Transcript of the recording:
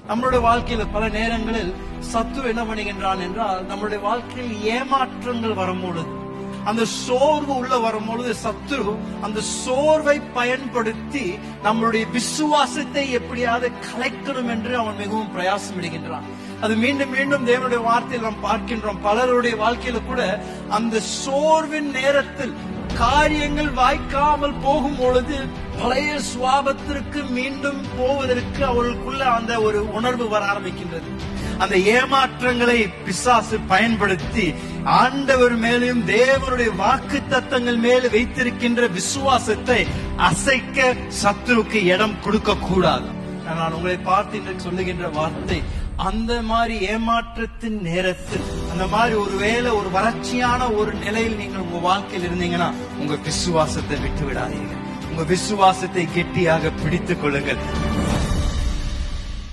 நம்மளுடைய வாழ்க்கையில பல நேரங்களில் சத்து என்ன பண்ணுகின்றான் என்றால் நம்மளுடைய வாழ்க்கையில் ஏமாற்றங்கள் வரும்பொழுது அந்த சோர்வு உள்ள வரும்பொழுது சத்துரு அந்த சோர்வை பயன்படுத்தி நம்மளுடைய விசுவாசத்தை எப்படியாவது கலைக்கணும் என்று அவன் மிகவும் பிரயாசம் இடுகின்றான் அது மீண்டும் மீண்டும் தேவனுடைய வார்த்தையில் நாம் பார்க்கின்றோம் பலருடைய வாழ்க்கையில கூட அந்த சோர்வின் நேரத்தில் காரியங்கள் வாய்க்காமல் போகும் பொழுது பழைய சுவாபத்திற்கு மீண்டும் போவதற்கு அவர்களுக்குள்ள அந்த ஒரு உணர்வு வர ஆரம்பிக்கின்றது அந்த ஏமாற்றங்களை பிசாசு பயன்படுத்தி ஆண்டவர் மேலும் தேவனுடைய வாக்கு தத்தங்கள் மேல் வைத்திருக்கின்ற விசுவாசத்தை அசைக்க சத்துருக்கு இடம் கொடுக்க கூடாது நான் உங்களை பார்த்து இன்றைக்கு சொல்லுகின்ற வார்த்தை அந்த மாதிரி ஏமாற்றத்தின் நேரத்தில் அந்த மாதிரி ஒருவேளை ஒரு வறட்சியான ஒரு நிலையில் நீங்கள் உங்க வாழ்க்கையில் இருந்தீங்கன்னா உங்க விசுவாசத்தை விட்டு விடாதீர்கள் உங்க விசுவாசத்தை கெட்டியாக பிடித்துக் கொள்ளுங்கள்